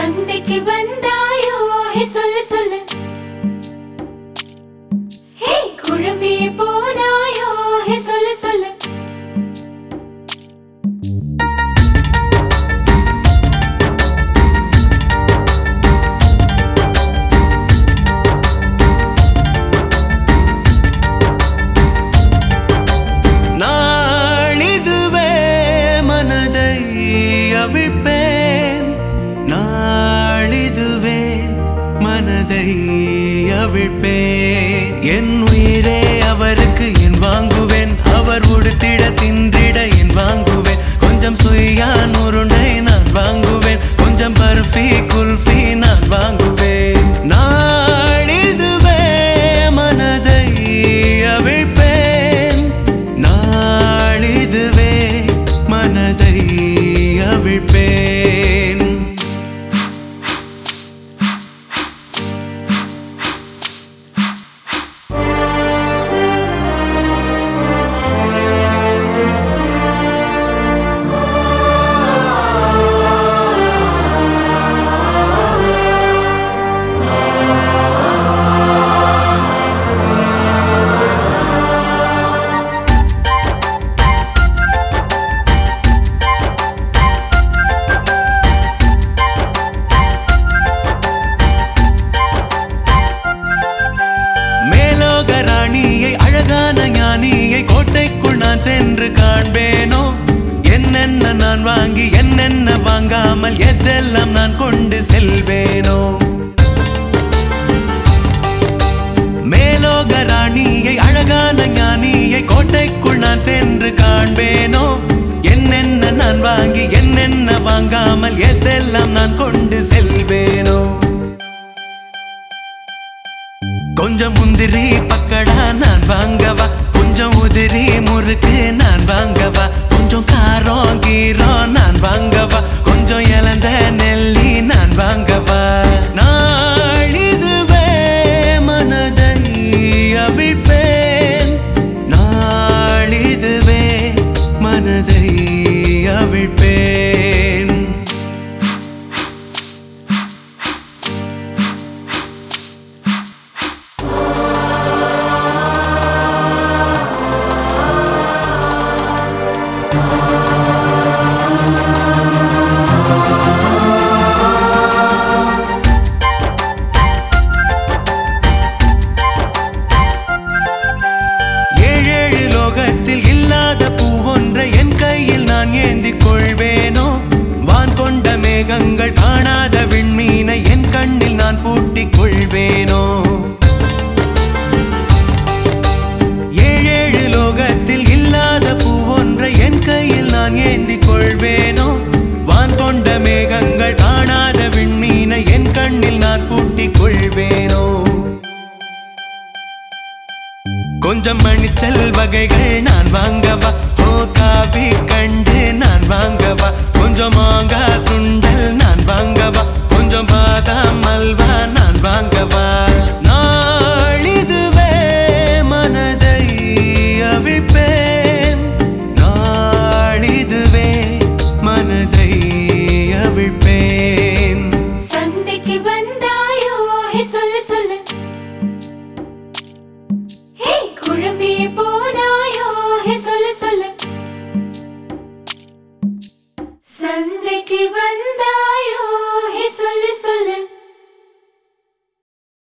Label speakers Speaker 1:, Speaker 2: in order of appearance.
Speaker 1: சந்தைக்கு வந்தாயோ ஹே சொல்லு சொல்லு ஹே குழம்பியே போனாயோ ஹே சொல்லு சொல்லு
Speaker 2: நாளிதுவே மனதை அவிழ்ப்பேன் நாளிதுவே மனதை அவிழ்ப்பேன் என் உயிரே அவருக்கு என் வாங்குவேன் அவர் உடுத்திட தின்றிட என் வாங்குவேன் கொஞ்சம் சுயான் உருண்டை நான் வாங்குவேன் கொஞ்சம் பர்ஃபி குல்ஃபி நான் வாங்குவேன் நாளிதுவே மனதை அவிழ்ப்பேன் நாளிதுவே மனதை அவிழ்ப்பேன் மேலோக ராணியை அழகான ஞானியை கோட்டைக்குள் நான் சென்று காண்பேனோ என்னென்ன நான் வாங்கி என்னென்ன வாங்காமல் எதெல்லாம் நான் கொண்டு செல்வேனோ மேலோக ராணியை அழகான ஞானியை கோட்டைக்குள் நான் சென்று காண்பேனோ என்னென்ன நான் வாங்கி என்னென்ன வாங்காமல் எதெல்லாம் நான் கொண்டு செல்வேனோ கொஞ்சம் முந்திரி பக்கடா நான் வாங்கவா கொஞ்சம் உதிரி முறுக்கு நான் வாங்கவா கொஞ்சம் காரம் கீரம் நான் வாங்கவா கொஞ்சம் இழந்த நெல்லி நான் வாங்கவா நாளிதுவே மனதை அவிழ்ப்பேன் நாளிதுவே மனதை அவிழ்ப்பேன் ஏழேழு லோகத்தில் இல்லாத பூவொன்றை என் கையில் நான் ஏந்திக் கொள்வேனோ வான் கொண்ட மேகங்கள் காணாத விண்மீனை என் கண்ணில் நான் பூட்டிக் கொள்வேனோ ஏழேழு லோகத்தில் இல்லாத பூவொன்றை என் கையில் நான் ஏந்திக் கொள்வேனோ வான் கொண்ட மேகங்கள் காணாத விண்மீனை என் கண்ணில் நான் பூட்டிக் கொள்வேனோ கொஞ்சம் மணிச்சல் வகைகள் நான் வாங்கவா ஓ காவி கண்டு நான் வாங்கவா கொஞ்சம் மாங்காய் சுண்டல்